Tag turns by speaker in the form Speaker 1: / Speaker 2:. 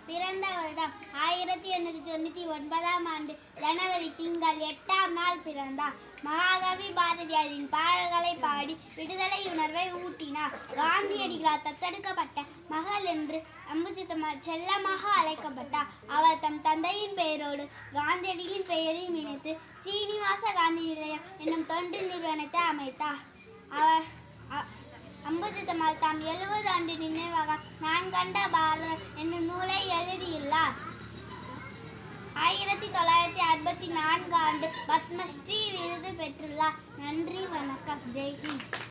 Speaker 1: பிறந்த வருடம் ஆயிரத்தி எண்ணூற்றி தொண்ணூற்றி ஒன்பதாம் ஆண்டு ஜனவரி திங்கள் எட்டாம் நாள் பிறந்தார் மகாகவி பாரதியாரின் பாடல்களை பாடி விடுதலை உணர்வை ஊட்டினார் காந்தியடிகளால் தத்தெடுக்கப்பட்ட மகள் என்று அம்புஜித்தம்மா செல்லமாக அழைக்கப்பட்டார் அவர் தம் தந்தையின் பெயரோடு காந்தியடிகளின் பெயரையும் இணைத்து சீனிவாச காந்தி நிலையம் என்னும் தொண்டு நிறுவனத்தை அமைத்தார் அவர் அ- அம்புஜித்தம்மாள் தாம் எழுபது ஆண்டு நினைவாக நான் கண்ட பாரதம் என்னும் நூலை எழுதியுள்ளார் ஆயிரத்தி தொள்ளாயிரத்தி அறுபத்தி நான்கு ஆண்டு பத்மஸ்ரீ விருது பெற்றுள்ளார் நன்றி வணக்கம் ஜெய்ஹிந்த்